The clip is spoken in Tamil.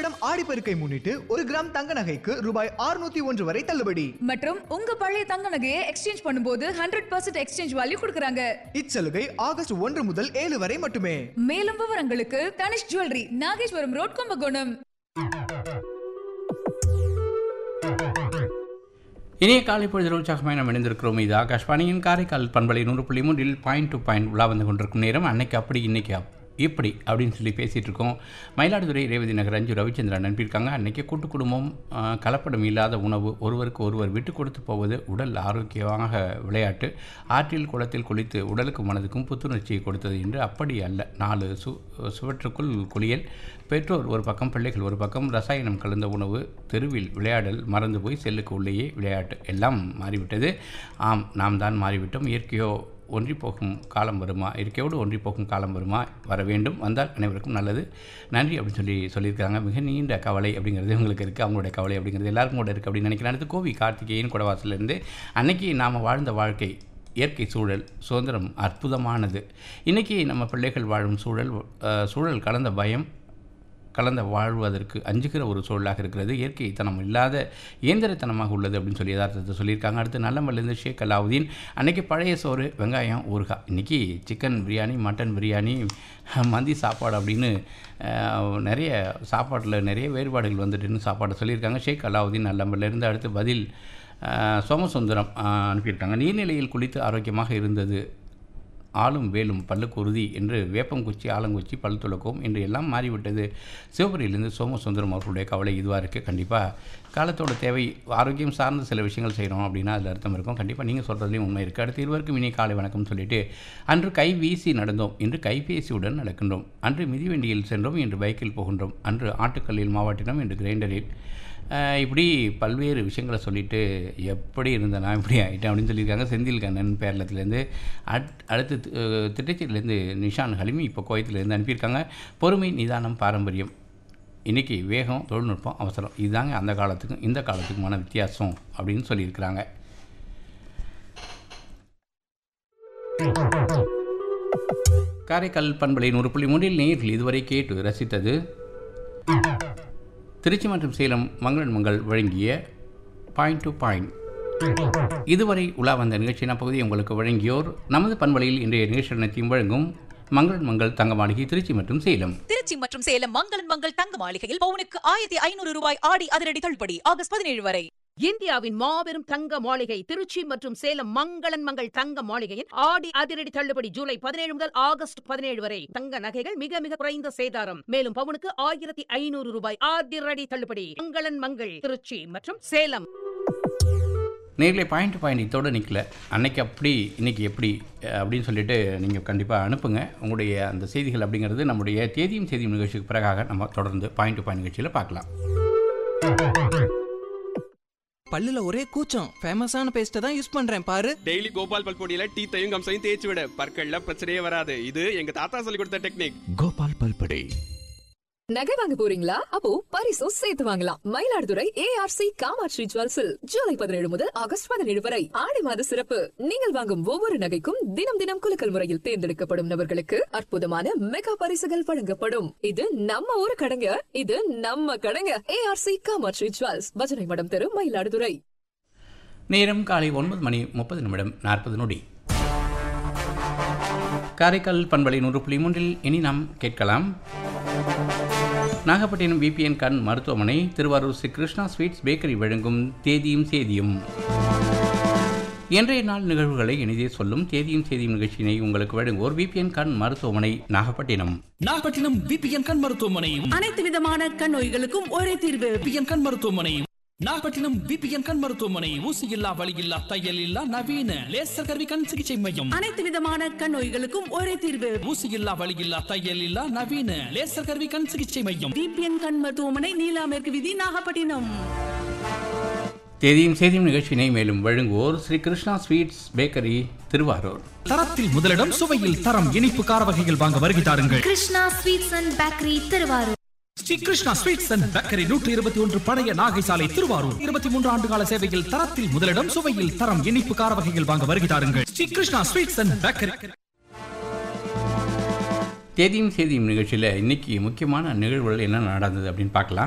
வருடம் ஆடிப்பெருக்கை முன்னிட்டு ஒரு கிராம் தங்க நகைக்கு ரூபாய் 601 ஒன்று வரை தள்ளுபடி மற்றும் உங்க பழைய தங்க நகையை எக்ஸ்சேஞ்ச் பண்ணும்போது ஹண்ட்ரட் பர்சன்ட் எக்ஸ்சேஞ்ச் வேல்யூ கொடுக்குறாங்க இச்சலுகை ஆகஸ்ட் ஒன்று முதல் ஏழு வரை மட்டுமே மேலும் விவரங்களுக்கு தனிஷ் ஜுவல்லரி நாகேஸ்வரம் ரோட் கும்பகோணம் இனிய காலை பொழுது உற்சாகமாக நாம் இணைந்திருக்கிறோம் இது ஆகாஷ்வாணியின் காரைக்கால் பண்பலை நூறு புள்ளி மூன்றில் பாயிண்ட் டு பாயிண்ட் உலா வந்து கொண்டிருக்கும் நேரம் அன்னைக்கு அப்படி இன்னைக்கு அப் இப்படி அப்படின்னு சொல்லி பேசிகிட்டு இருக்கோம் மயிலாடுதுறை ரேவதி நகர் அஞ்சு ரவிச்சந்திரன் அனுப்பியிருக்காங்க அன்றைக்கி கூட்டு குடும்பம் ஆ, கலப்படம் இல்லாத உணவு ஒருவருக்கு ஒருவர் விட்டு கொடுத்து போவது உடல் ஆரோக்கியமாக விளையாட்டு ஆற்றில் குளத்தில் குளித்து உடலுக்கும் மனதுக்கும் புத்துணர்ச்சியை கொடுத்தது என்று அப்படி அல்ல நாலு சு சுவற்றுக்குள் குளியல் பெற்றோர் ஒரு பக்கம் பிள்ளைகள் ஒரு பக்கம் ரசாயனம் கலந்த உணவு தெருவில் விளையாடல் மறந்து போய் செல்லுக்கு உள்ளேயே விளையாட்டு எல்லாம் மாறிவிட்டது ஆம் நாம் தான் மாறிவிட்டோம் இயற்கையோ ஒன்றி போகும் காலம் வருமா இயற்கையோடு ஒன்றி போகும் காலம் வருமா வர வேண்டும் வந்தால் அனைவருக்கும் நல்லது நன்றி அப்படின்னு சொல்லி சொல்லியிருக்காங்க மிக நீண்ட கவலை அப்படிங்கிறது உங்களுக்கு இருக்குது அவங்களுடைய கவலை அப்படிங்கிறது எல்லாருக்கும் கூட இருக்குது அப்படின்னு நினைக்கிறேன் அடுத்து கோவி கார்த்திகேயன் குடவாசலேருந்து அன்னைக்கு நாம் வாழ்ந்த வாழ்க்கை இயற்கை சூழல் சுதந்திரம் அற்புதமானது இன்றைக்கி நம்ம பிள்ளைகள் வாழும் சூழல் அஹ், சூழல் கலந்த பயம் கலந்த வாழ்வதற்கு அஞ்சுகிற ஒரு சூழலாக இருக்கிறது இயற்கைத்தனம் இல்லாத இயந்திரத்தனமாக உள்ளது அப்படின்னு சொல்லி யதார்த்தத்தை சொல்லியிருக்காங்க அடுத்து நல்லமல்லேருந்து ஷேக் அலாவுதீன் அன்றைக்கி பழைய சோறு வெங்காயம் ஊறுகாய் இன்றைக்கி சிக்கன் பிரியாணி மட்டன் பிரியாணி மந்தி சாப்பாடு அப்படின்னு அஹ், நிறைய சாப்பாட்டில் நிறைய வேறுபாடுகள் வந்துட்டுன்னு சாப்பாடு சொல்லியிருக்காங்க ஷேக் அலாவுதீன் நல்லமல்லேருந்து அடுத்து பதில் அஹ், சோமசுந்தரம் அஹ், அனுப்பியிருக்காங்க நீர்நிலையில் குளித்து ஆரோக்கியமாக இருந்தது ஆளும் வேலும் பல்லுக்கு உறுதி என்று வேப்பங்குச்சி ஆலங்குச்சி பல் துலக்கும் என்று எல்லாம் மாறிவிட்டது சிவபுரியிலிருந்து சோமசுந்தரம் அவர்களுடைய கவலை இதுவாக இருக்குது கண்டிப்பாக காலத்தோட தேவை ஆரோக்கியம் சார்ந்த சில விஷயங்கள் செய்கிறோம் அப்படின்னா அதில் அர்த்தம் இருக்கும் கண்டிப்பாக நீங்கள் சொல்கிறதுலையும் உண்மை இருக்குது அடுத்து இருவருக்கும் இனி காலை வணக்கம் சொல்லிட்டு அன்று கை வீசி நடந்தோம் இன்று கைபேசியுடன் நடக்கின்றோம் அன்று மிதிவண்டியில் சென்றோம் இன்று பைக்கில் போகின்றோம் அன்று ஆட்டுக்கல்லில் மாவாட்டினோம் இன்று கிரைண்டரில் அஹ் இப்படி பல்வேறு விஷயங்களை சொல்லிட்டு எப்படி இருந்தேன் நான் இப்படி ஆகிட்டேன் அப்படின்னு சொல்லியிருக்காங்க செந்தில் கண்ணன் பேரளத்துலேருந்து அட் அடுத்து தி- அஹ் திட்டச்சேரியிலேருந்து நிஷான் ஹலிமி இப்போ கோயத்துலேருந்து அனுப்பியிருக்காங்க பொறுமை நிதானம் பாரம்பரியம் இன்றைக்கி வேகம் தொழில்நுட்பம் அவசரம் இதுதாங்க அந்த காலத்துக்கும் இந்த காலத்துக்குமான வித்தியாசம் அப்படின்னு சொல்லியிருக்கிறாங்க காரைக்கால் பண்பலை நூறு புள்ளி மூன்றில் நேரில் இதுவரை கேட்டு ரசித்தது திருச்சி மற்றும் சேலம் மங்களன் மங்கள் வழங்கிய பாயிண்ட் டு பாயிண்ட் இதுவரை உலா வந்த நிகழ்ச்சியின் பகுதி உங்களுக்கு வழங்கியோர் நமது பண்பலையில் இன்றைய நிகழ்ச்சி நடத்தியும் வழங்கும் மங்களன் மங்கள் தங்க மாளிகை திருச்சி மற்றும் சேலம் திருச்சி மற்றும் சேலம் மங்களன் மங்கள் தங்க மாளிகையில் பவுனுக்கு ஆயிரத்தி ஐநூறு ரூபாய் ஆடி அதிரடி தள்ளுபடி ஆகஸ்ட் பதினேழு வரை இந்தியாவின் மாபெரும் தங்க மாளிகை திருச்சி மற்றும் சேலம் மங்களன் மங்கள் தங்க மாளிகையின் ஆடி அதிரடி தள்ளுபடி ஜூலை பதினேழு முதல் ஆகஸ்ட் பதினேழு வரை தங்க நகைகள் மிக மிக குறைந்த சேதாரம் மேலும் பவுனுக்கு ஆயிரத்தி ஐநூறு ரூபாய் அதிரடி தள்ளுபடி மங்களன் மங்கள் திருச்சி மற்றும் சேலம் நேரில் பாயிண்ட் பாயிண்ட் இதோட நிற்கல அன்னைக்கு அப்படி இன்னைக்கு எப்படி அஹ், அப்படின்னு சொல்லிட்டு நீங்கள் கண்டிப்பாக அனுப்புங்க உங்களுடைய அந்த செய்திகள் அப்படிங்கிறது நம்முடைய தேதியும் செய்தியும் நிகழ்ச்சிக்கு பிறகாக நம்ம தொடர்ந்து பாயிண்ட் டு பாயிண்ட் நிகழ்ச்சியில் பார்க்கலாம் பல்லுல ஒரே கூச்சம் ஃபேமஸான பேஸ்ட்டை தான் யூஸ் பண்றேன் பாரு டெய்லி கோபால் பல்பொடியில டீத்தையும் கம்சையும் தேய்ச்சி விட பற்கள்ல பிரச்சனையே வராது இது எங்க தாத்தா சொல்லி கொடுத்த டெக்னிக் கோபால் பல்படே நகை வாங்க போறீங்களா அப்போ பரிசும் சேர்த்து வாங்கலாம் மயிலாடுதுறை ஏஆர்சி காமாட்சி ஜுவல்ஸில் ஜூலை பதினேழு முதல் ஆகஸ்ட் பதினேழு வரை ஆடி மாத சிறப்பு நீங்கள் வாங்கும் ஒவ்வொரு நகைக்கும் தினம் தினம் குலுக்கல் முறையில் தேர்ந்தெடுக்கப்படும் நபர்களுக்கு அற்புதமான மெகா பரிசுகள் வழங்கப்படும் இது நம்ம ஊரு கடைங்க இது நம்ம கடைங்க ஏஆர்சி காமாட்சி ஜுவல்ஸ் பஜனை மடம் தெரு மயிலாடுதுறை நேரம் காலை ஒன்பது மணி முப்பது நிமிடம் நாற்பது நொடி காரைக்கால் பண்பலை நூறு புள்ளி மூன்றில் இனி நாம் கேட்கலாம் நாகப்பட்டினம் பிபிஎன் கண் மருத்துவமனை திருவாரூர் ஸ்ரீ கிருஷ்ணா ஸ்வீட்ஸ் பேக்கரி வழங்கும் தேதியும் சேதியும் இன்றைய நாள் நிகழ்வுகளை இனிதே சொல்லும் தேதியும் செய்தியும் நிகழ்ச்சியினை உங்களுக்கு வழங்குவோர் பிபிஎன் கண் மருத்துவமனை நாகப்பட்டினம் நாகப்பட்டினம் பிபிஎன் கண் மருத்துவமனை அனைத்து விதமான கண் நோய்களுக்கும் ஒரே தீர்வு பிபிஎன் கண் மருத்துவமனை நாகப்பட்டினம் பிபிஎன் கண் மருத்துவமனை ஊசி இல்லா வலி இல்லா தையல் இல்லா நவீன லேசர் கருவி கண் சிகிச்சை மையம் அனைத்து விதமான கண் நோய்களுக்கும் ஒரே தீர்வு ஊசி இல்லா வலி இல்லா தையல் இல்லா நவீன லேசர் கருவி கண் சிகிச்சை மையம் பிபிஎன் கண் மருத்துவமனை நீலா மேற்கு விதி நாகப்பட்டினம் தேதியும் செய்தியும் நிகழ்ச்சியினை மேலும் வழங்குவோர் ஸ்ரீ கிருஷ்ணா ஸ்வீட்ஸ் பேக்கரி திருவாரூர் தரத்தில் முதலிடம் சுவையில் தரம் இனிப்பு கார வகைகள் வாங்க வருகை தாருங்கள் Krishna sweets and bakery Thiruvarur Sri Krishna sweets and bakery நூற்றி இருபத்தி ஒன்று பழைய நாகை சாலை திருவாரூர் இருபத்தி மூன்று ஆண்டு கால சேவையில் தரத்தில் முதலிடம் சுவையில் தரம் இனிப்பு கார வகைகள் வாங்க வருகை தாருங்கள் Sri Krishna sweets and bakery தேதியும் செய்தியும் நிகழ்ச்சியில் இன்னைக்கு முக்கியமான நிகழ்வுகள் என்ன நடந்தது அப்படின்னு பார்க்கலாம்